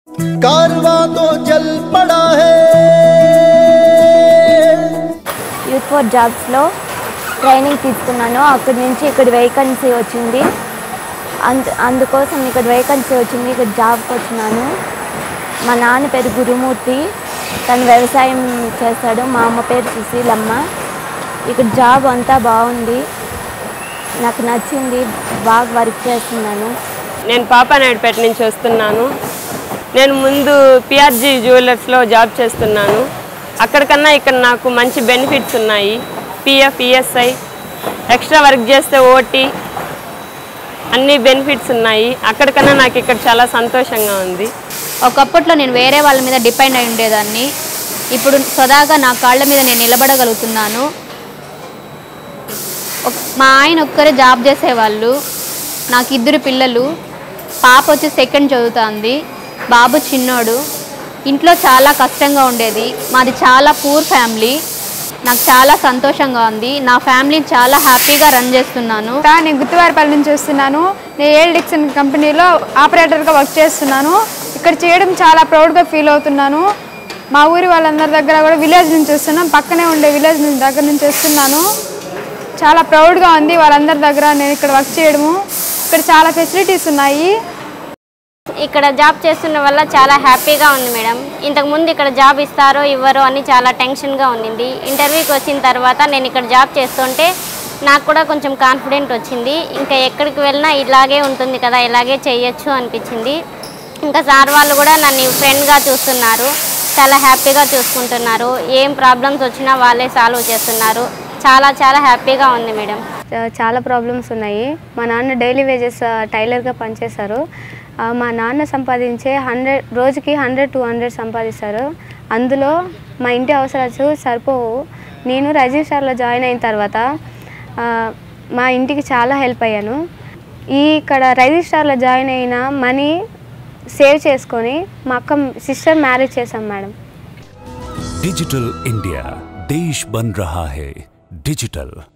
कारवां तो चल पड़ा है యూత్ ఫర్ జాబ్స్లో ట్రైనింగ్ తీసుకున్నాను అక్కడి నుంచి ఇక్కడ వేకెన్సీ వచ్చింది అందు అందుకోసం ఇక్కడ వేకెన్సీ వచ్చింది ఇక్కడ జాబ్కి వచ్చినాను మా నాన్న పేరు గురుమూర్తి తను వ్యవసాయం చేస్తాడు మా అమ్మ పేరు సుశీలమ్మ ఇక్కడ జాబ్ అంతా బాగుంది నాకు నచ్చింది బాగా వర్క్ చేస్తున్నాను నేను పాపానాయుడుపేట నుంచి వస్తున్నాను నేను ముందు పిఆర్జీ జ్యువెలర్స్లో జాబ్ చేస్తున్నాను అక్కడికన్నా ఇక్కడ నాకు మంచి బెనిఫిట్స్ ఉన్నాయి పిఎఫ్ ఈఎస్ఐ ఎక్స్ట్రా వర్క్ చేస్తే ఓటీ అన్ని బెనిఫిట్స్ ఉన్నాయి అక్కడికన్నా నాకు ఇక్కడ చాలా సంతోషంగా ఉంది ఒకప్పట్లో నేను వేరే వాళ్ళ మీద డిపెండ్ అయి ఉండేదాన్ని ఇప్పుడు సదాగా నా కాళ్ళ మీద నేను నిలబడగలుగుతున్నాను ఒక- మా ఆయన ఒక్కరే జాబ్ చేసేవాళ్ళు నాకు ఇద్దరు పిల్లలు పాప వచ్చి సెకండ్ చదువుతుంది బాబు చిన్నోడు ఇంట్లో చాలా కష్టంగా ఉండేది మాది చాలా పూర్ ఫ్యామిలీ నాకు చాలా సంతోషంగా ఉంది నా ఫ్యామిలీని చాలా హ్యాపీగా రన్ చేస్తున్నాను తా, నేను గుత్తివారిపల్లి నుంచి వస్తున్నాను నేను ఏల్ డిక్సన్ కంపెనీలో ఆపరేటర్గా వర్క్ చేస్తున్నాను ఇక్కడ చేయడం చాలా ప్రౌడ్గా ఫీల్ అవుతున్నాను మా ఊరి వాళ్ళందరి దగ్గర కూడా విలేజ్ నుంచి వస్తున్నాం పక్కనే ఉండే విలేజ్ నుంచి దగ్గర నుంచి వస్తున్నాను చాలా ప్రౌడ్గా ఉంది వాళ్ళందరి దగ్గర నేను ఇక్కడ వర్క్ చేయడము ఇక్కడ చాలా ఫెసిలిటీస్ ఉన్నాయి ఇక్కడ జాబ్ చేస్తున్న వల్ల చాలా హ్యాపీగా ఉంది మేడం ఇంతకుముందు ఇక్కడ జాబ్ ఇస్తారో ఇవ్వరో అని చాలా టెన్షన్గా ఉండింది ఇంటర్వ్యూకి వచ్చిన తర్వాత నేను ఇక్కడ జాబ్ చేస్తుంటే నాకు కూడా కొంచెం కాన్ఫిడెంట్ వచ్చింది ఇంకా ఎక్కడికి వెళ్ళినా ఇలాగే ఉంటుంది కదా ఇలాగే చేయొచ్చు అనిపించింది ఇంకా సార్ వాళ్ళు కూడా నన్ను ఫ్రెండ్గా చూస్తున్నారు చాలా హ్యాపీగా చూసుకుంటున్నారు ఏం ప్రాబ్లమ్స్ వచ్చినా వాళ్ళే సాల్వ్ చేస్తున్నారు చాలా చాలా హ్యాపీగా ఉంది మేడం చాలా ప్రాబ్లమ్స్ ఉన్నాయి మా నాన్న డైలీ వేజెస్ టైలర్గా పనిచేస్తారు ఆ, మా నాన్న సంపాదించే హండ్రెడ్ రోజుకి హండ్రెడ్ టూ హండ్రెడ్ సంపాదిస్తారు అందులో మా ఇంటి అవసరాలు సరిపోవు నేను రిజిస్టర్లో జాయిన్ అయిన తర్వాత ఆ, మా ఇంటికి చాలా హెల్ప్ అయ్యాను ఈ ఇక్కడ రిజిస్టర్లో జాయిన్ అయిన మనీ సేవ్ చేసుకొని మా అక్క సిస్టర్ మ్యారేజ్ చేశాం మేడం डिजिटल इंडिया देश बन रहा है डिजिटल